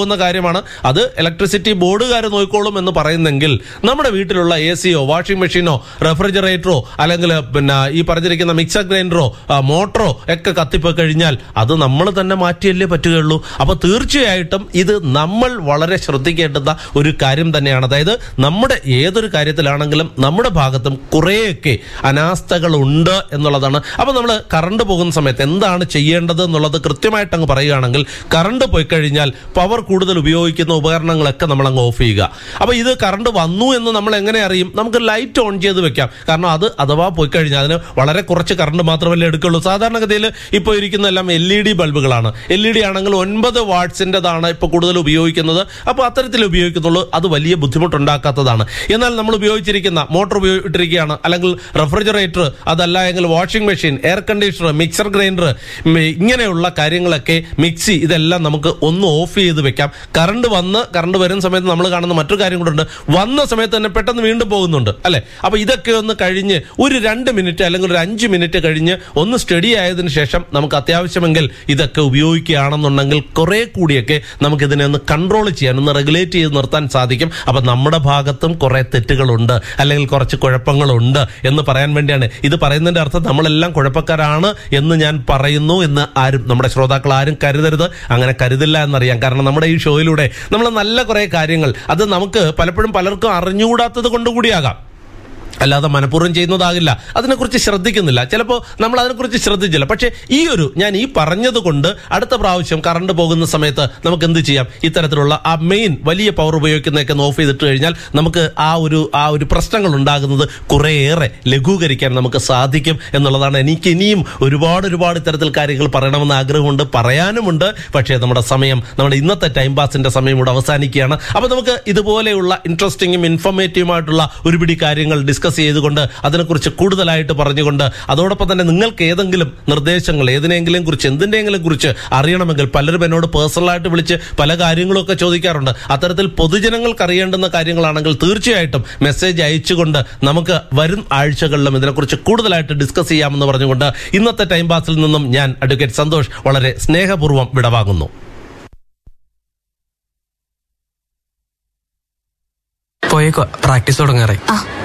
പോകുന്ന കാര്യമാണ് അത് ഇലക്ട്രിസിറ്റി ബോർഡുകാർ നോക്കിക്കോളും എന്ന് പറയുന്നെങ്കിൽ നമ്മുടെ വീട്ടിലുള്ള എ സിയോ വാഷിംഗ് മെഷീനോ റെഫ്രിജറേറ്ററോ അല്ലെങ്കിൽ പിന്നെ ഈ പറഞ്ഞിരിക്കുന്ന മിക്സർ ഗ്രൈൻഡറോ ആ, മോട്ടറോ ഒക്കെ കത്തിപ്പോയി കഴിഞ്ഞാൽ അത് നമ്മൾ തന്നെ മാറ്റിയല്ലേ പറ്റുകയുള്ളൂ അപ്പൊ തീർച്ചയായിട്ടും ഇത് നമ്മൾ വളരെ ശ്രദ്ധിക്കേണ്ടുന്ന ഒരു കാര്യം തന്നെയാണ് അതായത് നമ്മുടെ ഏതൊരു കാര്യത്തിലാണെങ്കിലും നമ്മുടെ ഭാഗത്തും കുറേയൊക്കെ അനാസ്ഥകളുണ്ട് എന്നുള്ളതാണ് അപ്പൊ നമ്മൾ കറണ്ട് പോകുന്ന സമയത്ത് എന്താണ് ചെയ്യേണ്ടത് എന്നുള്ളത് കൃത്യമായിട്ട് അങ്ങ് പറയുകയാണെങ്കിൽ കറണ്ട് പോയി കഴിഞ്ഞാൽ പവർ കൂടുതൽ ഉപയോഗിക്കുന്ന ഉപകരണങ്ങളൊക്കെ നമ്മൾ അങ്ങ് ഓഫ് ചെയ്യുക അപ്പൊ ഇത് കറണ്ട് വന്നു എന്ന് നമ്മൾ എങ്ങനെ അറിയും നമുക്ക് ലൈറ്റ് ഓൺ ചെയ്ത് വെക്കാം കാരണം അത് അഥവാ പോയി കഴിഞ്ഞാൽ അതിന് വളരെ കുറച്ച് കറണ്ട് മാത്രമല്ലേ എടുക്കുള്ളൂ സാധാരണഗതിയിൽ ഇപ്പോൾ ഇരിക്കുന്ന എല്ലാം എൽ ഇ ഡി ബൾബുകളാണ് എൽ ഇ ഡി ആണെങ്കിൽ ഒൻപത് വാട്ട്സിൻ്റെതാണ് ഇപ്പോൾ കൂടുതൽ ഉപയോഗിക്കുന്നത് അപ്പോൾ അത്തരത്തിൽ ഉപയോഗിക്കുന്നുള്ളൂ അത് വലിയ ബുദ്ധിമുട്ടുണ്ടാക്കാത്തതാണ് എന്നാൽ നമ്മൾ ഉപയോഗിച്ചിരിക്കുന്ന മോട്ടോർ ഉപയോഗിച്ചിരിക്കുകയാണ് അല്ലെങ്കിൽ റെഫ്രിജറേറ്റർ അതല്ല എങ്കിൽ washing machine air conditioner mixer grinder ഇങ്ങനെയുള്ള കാര്യങ്ങളൊക്കെ മിക്സി ഇതെല്ലാം നമുക്ക് ഒന്ന് ഓഫ് ചെയ്ത് വെക്കാം കറണ്ട് വന്ന് കറണ്ട് വരുന്ന സമയത്ത് നമ്മൾ കാണുന്ന മറ്റൊരു കാര്യം കൂടെ ഉണ്ട് വന്ന സമയത്ത് തന്നെ പെട്ടെന്ന് വീണ്ടും പോകുന്നുണ്ട് അല്ലെ അപ്പൊ ഇതൊക്കെ ഒന്ന് കഴിഞ്ഞ് ഒരു രണ്ട് മിനിറ്റ് അല്ലെങ്കിൽ ഒരു അഞ്ച് മിനിറ്റ് കഴിഞ്ഞ് ഒന്ന് സ്റ്റഡി ആയതിനു ശേഷം നമുക്ക് അത്യാവശ്യമെങ്കിൽ ഇതൊക്കെ ഉപയോഗിക്കുകയാണെന്നുണ്ടെങ്കിൽ കുറെ കൂടിയൊക്കെ നമുക്ക് ഇതിനെ ഒന്ന് കൺട്രോൾ ചെയ്യാൻ ഒന്ന് റെഗുലേറ്റ് ചെയ്ത് നിർത്താൻ സാധിക്കും അപ്പൊ നമ്മുടെ ഭാഗത്തും കുറെ തെറ്റുകളുണ്ട് അല്ലെങ്കിൽ കുറച്ച് കുഴപ്പങ്ങളുണ്ട് എന്ന് പറയാൻ വേണ്ടിയാണ് ഇത് പറയുന്നതിന്റെ അർത്ഥം നമ്മളെല്ലാം കുഴപ്പക്കാരാണ് എന്ന് ഞാൻ പറയുന്നു എന്ന് ആരും നമ്മുടെ ശ്രോതാക്കൾ ആരും കരുതരുത് അങ്ങനെ കരുതില്ല എന്നറിയാം കാരണം നമ്മുടെ ഈ ഷോയിലൂടെ നമ്മൾ നല്ല കുറെ കാര്യങ്ങൾ അത് നമുക്ക് പലപ്പോഴും പലർക്കും അറിഞ്ഞുകൂടാത്തത് കൊണ്ടുകൂടിയാകാം അല്ലാതെ മനഃപൂർവ്വം ചെയ്യുന്നതാകില്ല അതിനെക്കുറിച്ച് ശ്രദ്ധിക്കുന്നില്ല ചിലപ്പോൾ നമ്മൾ അതിനെക്കുറിച്ച് ശ്രദ്ധിച്ചില്ല പക്ഷേ ഈ ഒരു ഞാൻ ഈ പറഞ്ഞത് കൊണ്ട് അടുത്ത പ്രാവശ്യം കറണ്ട് പോകുന്ന സമയത്ത് നമുക്ക് എന്ത് ചെയ്യാം ഇത്തരത്തിലുള്ള ആ മെയിൻ വലിയ പവർ ഉപയോഗിക്കുന്നതൊക്കെ ഓഫ് ചെയ്തിട്ട് കഴിഞ്ഞാൽ നമുക്ക് ആ ഒരു ആ ഒരു പ്രശ്നങ്ങൾ ഉണ്ടാകുന്നത് കുറേയേറെ ലഘൂകരിക്കാൻ നമുക്ക് സാധിക്കും എന്നുള്ളതാണ് എനിക്ക് ഇനിയും ഒരുപാട് ഒരുപാട് ഇത്തരത്തിൽ കാര്യങ്ങൾ പറയണമെന്ന് ആഗ്രഹമുണ്ട് പറയാനുമുണ്ട് പക്ഷേ നമ്മുടെ സമയം നമ്മുടെ ഇന്നത്തെ ടൈം പാസിന്റെ സമയം ഇവിടെ അവസാനിക്കുകയാണ് അപ്പൊ നമുക്ക് ഇതുപോലെയുള്ള ഇൻട്രസ്റ്റിംഗും ഇൻഫോർമേറ്റീവുമായിട്ടുള്ള ഒരുപിടി കാര്യങ്ങൾ ഡിസ്കസ് ചെയ്തുകൊണ്ട് അതിനെക്കുറിച്ച് കൂടുതലായിട്ട് പറഞ്ഞുകൊണ്ട് അതോടൊപ്പം തന്നെ നിങ്ങൾക്ക് ഏതെങ്കിലും നിർദ്ദേശങ്ങൾ ഏതിനെങ്കിലും കുറിച്ച് എന്തിൻ്റെങ്കിലും കുറിച്ച് അറിയണമെങ്കിൽ പലരും എന്നോട് പേഴ്സണലായിട്ട് വിളിച്ച് പല കാര്യങ്ങളൊക്കെ ചോദിക്കാറുണ്ട് അത്തരത്തിൽ പൊതുജനങ്ങൾക്ക് അറിയേണ്ടുന്ന കാര്യങ്ങളാണെങ്കിൽ തീർച്ചയായിട്ടും മെസ്സേജ് അയച്ചുകൊണ്ട് നമുക്ക് വരും ആഴ്ചകളിലും ഇതിനെക്കുറിച്ച് കൂടുതലായിട്ട് ഡിസ്കസ് ചെയ്യാമെന്ന് പറഞ്ഞുകൊണ്ട് ഇന്നത്തെ ടൈം പാസിൽ നിന്നും ഞാൻ അഡ്വക്കേറ്റ് സന്തോഷ് വളരെ സ്നേഹപൂർവ്വം വിടവാങ്ങുന്നു പോയേക്കോ പ്രാക്ടീസ് തുടങ്ങാറേ ആ